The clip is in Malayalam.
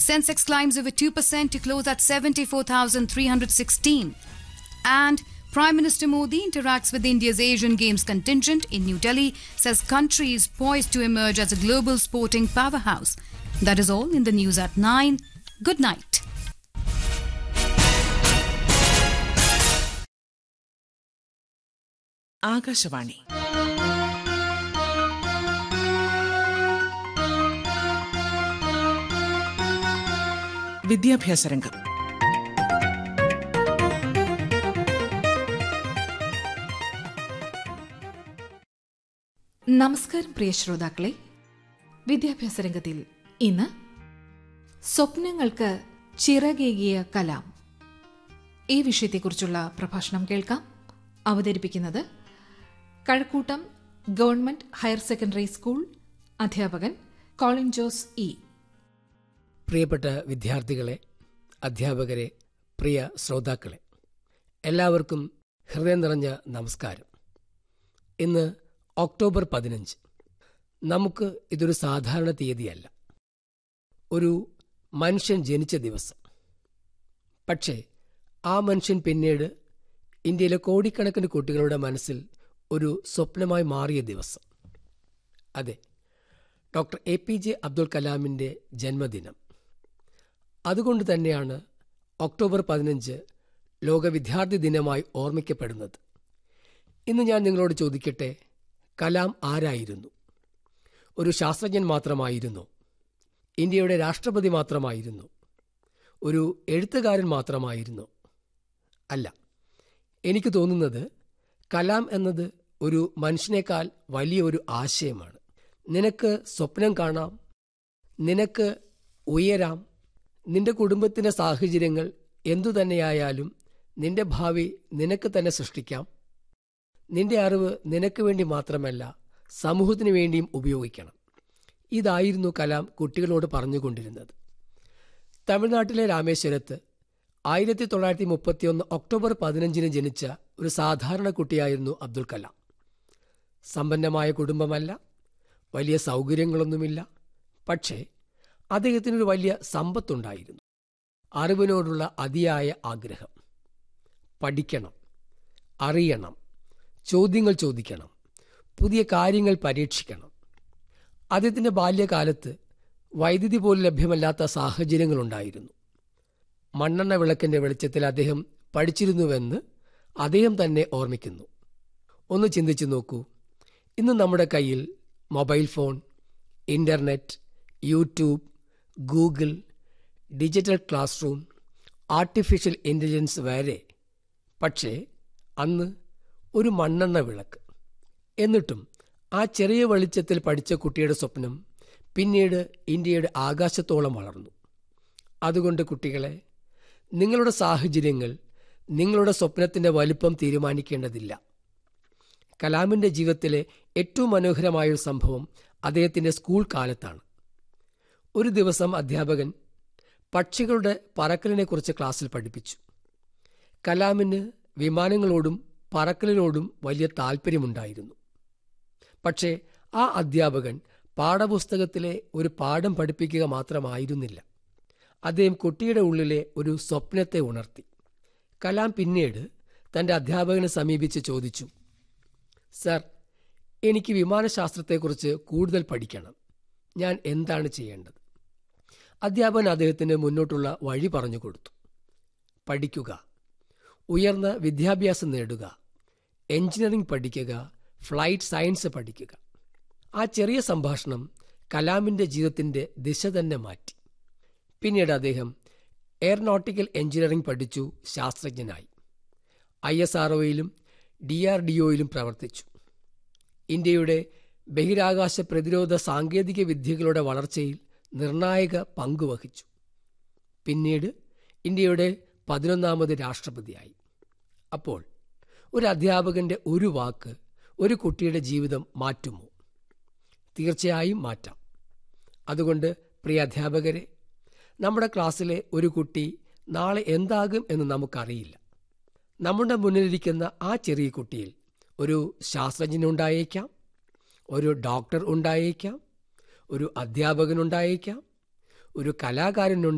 Sensex climbs over 2% to close at 74,316. And Prime Minister Modi interacts with India's Asian Games contingent in New Delhi, says country is poised to emerge as a global sporting powerhouse. That is all in the news at 9. Good night. Akashvani വിദ്യാഭ്യാസ രംഗം നമസ്കാരം പ്രിയ ശ്രോതാക്കളെ വിദ്യാഭ്യാസ രംഗത്തിൽ ഇന്ന് സ്വപ്നങ്ങൾക്ക് ചിറകേകിയ കലാം ഈ വിഷയത്തെക്കുറിച്ചുള്ള പ്രഭാഷണം കേൾക്കാം അവതരിപ്പിക്കുന്നത് Kazhakkoottam government higher secondary school അധ്യാപകൻ കോളിൻ ജോസ് ഇ പ്രിയപ്പെട്ട വിദ്യാർത്ഥികളെ അധ്യാപകരെ പ്രിയ ശ്രോതാക്കളെ എല്ലാവർക്കും ഹൃദയം നിറഞ്ഞ നമസ്കാരം ഇന്ന് ഒക്ടോബർ പതിനഞ്ച് നമുക്ക് ഇതൊരു സാധാരണ തീയതിയല്ല ഒരു മനുഷ്യൻ ജനിച്ച ദിവസം പക്ഷേ ആ മനുഷ്യൻ പിന്നീട് ഇന്ത്യയിലെ കോടിക്കണക്കിന് കുട്ടികളുടെ മനസ്സിൽ ഒരു സ്വപ്നമായി മാറിയ ദിവസം അതെ doctor A P J Abdul കലാമിൻ്റെ ജന്മദിനം അതുകൊണ്ട് തന്നെയാണ് ഒക്ടോബർ പതിനഞ്ച് ലോക വിദ്യാർത്ഥി ദിനമായി ഓർമ്മിക്കപ്പെടുന്നത് ഇന്ന് ഞാൻ നിങ്ങളോട് ചോദിക്കട്ടെ കലാം ആരായിരുന്നു ഒരു ശാസ്ത്രജ്ഞൻ മാത്രമായിരുന്നു ഇന്ത്യയുടെ രാഷ്ട്രപതി മാത്രമായിരുന്നു ഒരു എഴുത്തുകാരൻ മാത്രമായിരുന്നു അല്ല എനിക്ക് തോന്നുന്നത് കലാം എന്നത് ഒരു മനുഷ്യനേക്കാൾ വലിയ ഒരു ആശയമാണ് നിനക്ക് സ്വപ്നം കാണാം നിനക്ക് ഉയരാം നിന്റെ കുടുംബത്തിന്റെ സാഹചര്യങ്ങൾ എന്തുതന്നെയായാലും നിന്റെ ഭാവി നിനക്ക് തന്നെ സൃഷ്ടിക്കാം നിന്റെ അറിവ് നിനക്ക് വേണ്ടി മാത്രമല്ല സമൂഹത്തിന് വേണ്ടിയും ഉപയോഗിക്കണം ഇതായിരുന്നു കലാം കുട്ടികളോട് പറഞ്ഞുകൊണ്ടിരുന്നത് തമിഴ്നാട്ടിലെ രാമേശ്വരത്ത് ആയിരത്തി തൊള്ളായിരത്തി മുപ്പത്തിയൊന്ന് ഒക്ടോബർ പതിനഞ്ചിന് ജനിച്ച ഒരു സാധാരണ കുട്ടിയായിരുന്നു അബ്ദുൽ കലാം സമ്പന്നമായ കുടുംബമല്ല വലിയ സൗകര്യങ്ങളൊന്നുമില്ല പക്ഷേ അദ്ദേഹത്തിനൊരു വലിയ സമ്പത്തുണ്ടായിരുന്നു അറിവിനോടുള്ള അതിയായ ആഗ്രഹം പഠിക്കണം അറിയണം ചോദ്യങ്ങൾ ചോദിക്കണം പുതിയ കാര്യങ്ങൾ പരീക്ഷിക്കണം അദ്ദേഹത്തിൻ്റെ ബാല്യകാലത്ത് വൈദ്യുതി പോലും ലഭ്യമല്ലാത്ത സാഹചര്യങ്ങളുണ്ടായിരുന്നു മണ്ണെണ്ണ വിളക്കിന്റെ വെളിച്ചത്തിൽ അദ്ദേഹം പഠിച്ചിരുന്നുവെന്ന് അദ്ദേഹം തന്നെ ഓർമ്മിക്കുന്നു ഒന്ന് ചിന്തിച്ചു നോക്കൂ ഇന്ന് നമ്മുടെ കയ്യിൽ mobile phone internet YouTube Google digital classroom artificial intelligence വരെ പക്ഷേ അന്ന് ഒരു മണ്ണെണ്ണ വിളക്ക് എന്നിട്ടും ആ ചെറിയ വെളിച്ചത്തിൽ പഠിച്ച കുട്ടിയുടെ സ്വപ്നം പിന്നീട് ഇന്ത്യയുടെ ആകാശത്തോളം വളർന്നു അതുകൊണ്ട് കുട്ടികളെ നിങ്ങളുടെ സാഹചര്യങ്ങൾ നിങ്ങളുടെ സ്വപ്നത്തിന്റെ വലിപ്പം തീരുമാനിക്കേണ്ടതില്ല കലാമിന്റെ ജീവിതത്തിലെ ഏറ്റവും മനോഹരമായ ഒരു സംഭവം അദ്ദേഹത്തിന്റെ സ്കൂൾ കാലത്താണ് ഒരു ദിവസം അധ്യാപകൻ പക്ഷികളുടെ പറക്കലിനെക്കുറിച്ച് ക്ലാസ്സിൽ പഠിപ്പിച്ചു കലാമിന് വിമാനങ്ങളോടും പറക്കലിനോടും വലിയ താല്പര്യമുണ്ടായിരുന്നു പക്ഷേ ആ അധ്യാപകൻ പാഠപുസ്തകത്തിലെ ഒരു പാഠം പഠിപ്പിക്കുക മാത്രമായിരുന്നില്ല അദ്ദേഹം കുട്ടിയുടെ ഉള്ളിലെ ഒരു സ്വപ്നത്തെ ഉണർത്തി കലാം പിന്നീട് തന്റെ അധ്യാപകനെ സമീപിച്ച് ചോദിച്ചു സർ എനിക്ക് വിമാനശാസ്ത്രത്തെക്കുറിച്ച് കൂടുതൽ പഠിക്കണം ഞാൻ എന്താണ് ചെയ്യേണ്ടത് അധ്യാപകൻ അദ്ദേഹത്തിന് മുന്നോട്ടുള്ള വഴി പറഞ്ഞു കൊടുത്തു പഠിക്കുക ഉയർന്ന വിദ്യാഭ്യാസം നേടുക എഞ്ചിനീയറിംഗ് പഠിക്കുക ഫ്ലൈറ്റ് സയൻസ് പഠിക്കുക ആ ചെറിയ സംഭാഷണം കലാമിന്റെ ജീവിതത്തിന്റെ ദിശ തന്നെ മാറ്റി പിന്നീട് അദ്ദേഹം എയർനോട്ടിക്കൽ എഞ്ചിനീയറിംഗ് പഠിച്ചു ശാസ്ത്രജ്ഞനായി I S R D R D ഒയിലും പ്രവർത്തിച്ചു ഇന്ത്യയുടെ ബഹിരാകാശ പ്രതിരോധ സാങ്കേതിക വിദ്യകളുടെ വളർച്ചയിൽ നിർണായക പങ്കുവഹിച്ചു പിന്നീട് ഇന്ത്യയുടെ പതിനൊന്നാമത് രാഷ്ട്രപതിയായി അപ്പോൾ ഒരു അധ്യാപകന്റെ ഒരു വാക്ക് ഒരു കുട്ടിയുടെ ജീവിതം മാറ്റുമോ തീർച്ചയായും മാറ്റാം അതുകൊണ്ട് പ്രിയ അധ്യാപകരെ നമ്മുടെ ക്ലാസ്സിലെ ഒരു കുട്ടി നാളെ എന്താകും എന്ന് നമുക്കറിയില്ല നമ്മുടെ മുന്നിലിരിക്കുന്ന ആ ചെറിയ കുട്ടിയിൽ ഒരു ശാസ്ത്രജ്ഞൻ ഉണ്ടായേക്കാം ഒരു ഡോക്ടർ ഉണ്ടായേക്കാം ഒരു അധ്യാപകൻ ഉണ്ടായേക്കാം ഒരു കലാകാരൻ